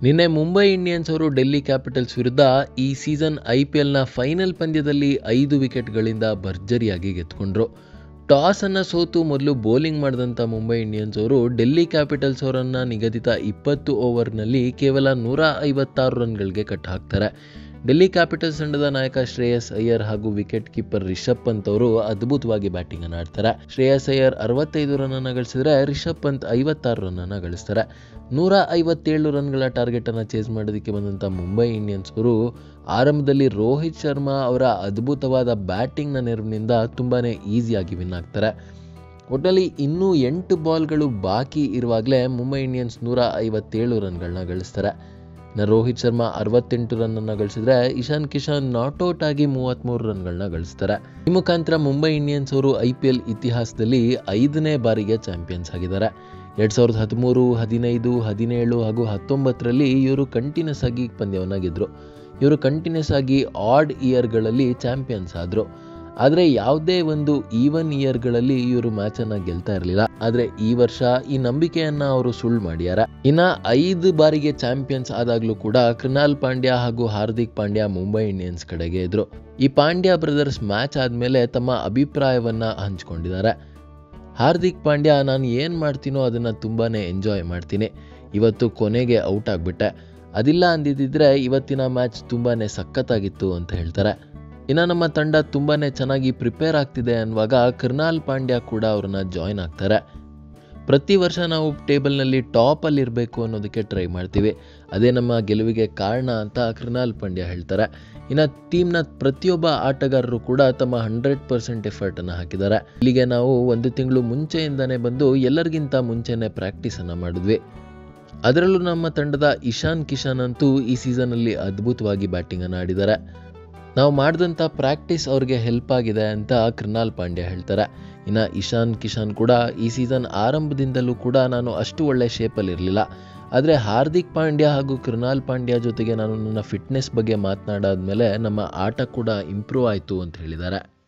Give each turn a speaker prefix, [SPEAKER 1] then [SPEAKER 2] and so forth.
[SPEAKER 1] ನಿನ್ನೆ ಮುಂಬೈ ಇಂಡಿಯನ್ಸ್ ಅವರು ಡೆಲ್ಲಿ ಕ್ಯಾಪಿಟಲ್ಸ್ ವಿರುದ್ಧ ಈ ಸೀಸನ್ ಐ ಪಿ ಎಲ್ನ ಫೈನಲ್ ಪಂದ್ಯದಲ್ಲಿ ಐದು ವಿಕೆಟ್ಗಳಿಂದ ಭರ್ಜರಿಯಾಗಿ ಗೆದ್ಕೊಂಡ್ರು ಟಾಸ್ ಅನ್ನ ಸೋತು ಮೊದಲು ಬೌಲಿಂಗ್ ಮಾಡಿದಂಥ ಮುಂಬೈ ಇಂಡಿಯನ್ಸ್ ಅವರು ಡೆಲ್ಲಿ ಕ್ಯಾಪಿಟಲ್ಸ್ ಅವರನ್ನ ನಿಗದಿತ ಇಪ್ಪತ್ತು ಓವರ್ನಲ್ಲಿ ಕೇವಲ ನೂರ ಐವತ್ತಾರು ರನ್ಗಳಿಗೆ ಕಟ್ ಹಾಕ್ತಾರೆ ಡೆಲ್ಲಿ ಕ್ಯಾಪಿಟಲ್ಸ್ ತಂಡದ ನಾಯಕ ಶ್ರೇಯಸ್ ಅಯ್ಯರ್ ಹಾಗೂ ವಿಕೆಟ್ ಕೀಪರ್ ರಿಷಬ್ ಪಂತ್ ಅವರು ಅದ್ಭುತವಾಗಿ ಬ್ಯಾಟಿಂಗ್ ಅನ್ನು ಆಡ್ತಾರೆ ಶ್ರೇಯಸ್ ಅಯ್ಯರ್ ಅರವತ್ತೈದು ರನ್ ಅನ್ನು ಗಳಿಸಿದ್ರೆ ರಿಷಬ್ ಪಂತ್ ಐವತ್ತಾರು ರನ್ ಅನ್ನು ಗಳಿಸ್ತಾರೆ ನೂರ ಐವತ್ತೇಳು ರನ್ಗಳ ಟಾರ್ಗೆಟ್ ಅನ್ನು ಚೇಸ್ ಮಾಡೋದಕ್ಕೆ ಬಂದಂಥ ಮುಂಬೈ ಇಂಡಿಯನ್ಸ್ ಅವರು ಆರಂಭದಲ್ಲಿ ರೋಹಿತ್ ಶರ್ಮಾ ಅವರ ಅದ್ಭುತವಾದ ಬ್ಯಾಟಿಂಗ್ನ ನೆರವಿನಿಂದ ತುಂಬಾನೇ ಈಸಿಯಾಗಿ ವಿನ್ ಆಗ್ತಾರೆ ಒಟ್ಟಲ್ಲಿ ಇನ್ನೂ ಎಂಟು ಬಾಲ್ಗಳು ಬಾಕಿ ಇರುವಾಗಲೇ ಮುಂಬೈ ಇಂಡಿಯನ್ಸ್ ನೂರ ಐವತ್ತೇಳು ರನ್ಗಳನ್ನ ಗಳಿಸ್ತಾರೆ ನ ರೋಹಿತ್ ಶರ್ಮಾ ಅರವತ್ತೆಂಟು ರನ್ನನ್ನು ಗಳಿಸಿದ್ರೆ ಇಶಾನ್ ಕಿಶನ್ ನಾಟ್ಔಟ್ ಆಗಿ ಮೂವತ್ತ್ಮೂರು ರನ್ಗಳನ್ನ ಗಳಿಸ್ತಾರೆ ಈ ಮುಖಾಂತರ ಮುಂಬೈ ಇಂಡಿಯನ್ಸ್ ಅವರು ಐ ಪಿ ಎಲ್ ಇತಿಹಾಸದಲ್ಲಿ ಐದನೇ ಬಾರಿಗೆ ಚಾಂಪಿಯನ್ಸ್ ಆಗಿದ್ದಾರೆ ಎರಡು ಸಾವಿರದ ಹದಿಮೂರು ಹದಿನೈದು ಹದಿನೇಳು ಹಾಗೂ ಹತ್ತೊಂಬತ್ತರಲ್ಲಿ ಇವರು ಕಂಟಿನ್ಯೂಸ್ ಆಗಿ ಪಂದ್ಯವನ್ನು ಗೆದ್ದರು ಇವರು ಕಂಟಿನ್ಯೂಸ್ ಆಗಿ ಆಡ್ ಇಯರ್ಗಳಲ್ಲಿ ಚಾಂಪಿಯನ್ಸ್ ಆದರು ಆದರೆ ಯಾವುದೇ ಒಂದು ಈವನ್ ಇಯರ್ಗಳಲ್ಲಿ ಇವರು ಮ್ಯಾಚನ್ನು ಗೆಲ್ತಾ ಇರಲಿಲ್ಲ ಆದರೆ ಈ ವರ್ಷ ಈ ನಂಬಿಕೆಯನ್ನ ಅವರು ಸುಳ್ಳು ಮಾಡ್ಯಾರ ಇನ್ನ ಐದು ಬಾರಿಗೆ ಚಾಂಪಿಯನ್ಸ್ ಆದಾಗಲೂ ಕೂಡ ಕೃಣಾಲ್ ಪಾಂಡ್ಯ ಹಾಗೂ ಹಾರ್ದಿಕ್ ಪಾಂಡ್ಯ ಮುಂಬೈ ಇಂಡಿಯನ್ಸ್ ಕಡೆಗೆ ಇದ್ರು ಈ ಪಾಂಡ್ಯ ಬ್ರದರ್ಸ್ ಮ್ಯಾಚ್ ಆದಮೇಲೆ ತಮ್ಮ ಅಭಿಪ್ರಾಯವನ್ನ ಹಂಚ್ಕೊಂಡಿದ್ದಾರೆ ಹಾರ್ದಿಕ್ ಪಾಂಡ್ಯ ನಾನು ಏನು ಮಾಡ್ತೀನೋ ಅದನ್ನು ತುಂಬಾ ಎಂಜಾಯ್ ಮಾಡ್ತೀನಿ ಇವತ್ತು ಕೊನೆಗೆ ಔಟ್ ಆಗಿಬಿಟ್ಟೆ ಅದಿಲ್ಲ ಅಂದಿದ್ದಿದ್ರೆ ಇವತ್ತಿನ ಮ್ಯಾಚ್ ತುಂಬಾ ಸಖತ್ತಾಗಿತ್ತು ಅಂತ ಹೇಳ್ತಾರೆ ಇನ್ನು ನಮ್ಮ ತಂಡ ತುಂಬಾ ಚೆನ್ನಾಗಿ ಪ್ರಿಪೇರ್ ಆಗ್ತಿದೆ ಅನ್ನುವಾಗ ಕರ್ನಾಲ್ ಪಾಂಡ್ಯ ಕೂಡ ಅವ್ರನ್ನ ಜಾಯ್ನ್ ಆಗ್ತಾರೆ ಪ್ರತಿ ವರ್ಷ ನಾವು ಟೇಬಲ್ನಲ್ಲಿ ಟಾಪಲ್ಲಿ ಇರಬೇಕು ಅನ್ನೋದಕ್ಕೆ ಟ್ರೈ ಮಾಡ್ತೀವಿ ಅದೇ ನಮ್ಮ ಗೆಲುವಿಗೆ ಕಾರಣ ಅಂತ ಕೃಣಾಲ್ ಪಾಂಡ್ಯ ಹೇಳ್ತಾರೆ ಇನ್ನು ಟೀಮ್ನ ಪ್ರತಿಯೊಬ್ಬ ಆಟಗಾರರು ಕೂಡ ತಮ್ಮ ಹಂಡ್ರೆಡ್ ಪರ್ಸೆಂಟ್ ಎಫರ್ಟನ್ನು ಹಾಕಿದ್ದಾರೆ ಇಲ್ಲಿಗೆ ನಾವು ಒಂದು ತಿಂಗಳು ಮುಂಚೆಯಿಂದನೇ ಬಂದು ಎಲ್ಲರಿಗಿಂತ ಮುಂಚೆನೇ ಪ್ರಾಕ್ಟೀಸನ್ನು ಮಾಡಿದ್ವಿ ಅದರಲ್ಲೂ ನಮ್ಮ ತಂಡದ ಇಶಾನ್ ಕಿಶನ್ ಅಂತೂ ಈ ಸೀಸನಲ್ಲಿ ಅದ್ಭುತವಾಗಿ ಬ್ಯಾಟಿಂಗನ್ನು ಆಡಿದ್ದಾರೆ ನಾವು ಮಾಡಿದಂಥ ಪ್ರಾಕ್ಟೀಸ್ ಅವ್ರಿಗೆ ಹೆಲ್ಪ್ ಆಗಿದೆ ಅಂತ ಕೃಣಾಲ್ ಪಾಂಡ್ಯ ಹೇಳ್ತಾರೆ ಇನ್ನು ಇಶಾನ್ ಕಿಶನ್ ಕೂಡ ಈ ಸೀಸನ್ ಆರಂಭದಿಂದಲೂ ಕೂಡ ನಾನು ಅಷ್ಟು ಒಳ್ಳೆ ಶೇಪಲ್ಲಿ ಇರಲಿಲ್ಲ ಆದರೆ ಹಾರ್ದಿಕ್ ಪಾಂಡ್ಯ ಹಾಗೂ ಕೃಣಾಲ್ ಪಾಂಡ್ಯ ಜೊತೆಗೆ ನಾನು ನನ್ನ ಫಿಟ್ನೆಸ್ ಬಗ್ಗೆ ಮಾತನಾಡಾದ್ಮೇಲೆ ನಮ್ಮ ಆಟ ಕೂಡ ಇಂಪ್ರೂವ್ ಆಯಿತು ಅಂತ ಹೇಳಿದ್ದಾರೆ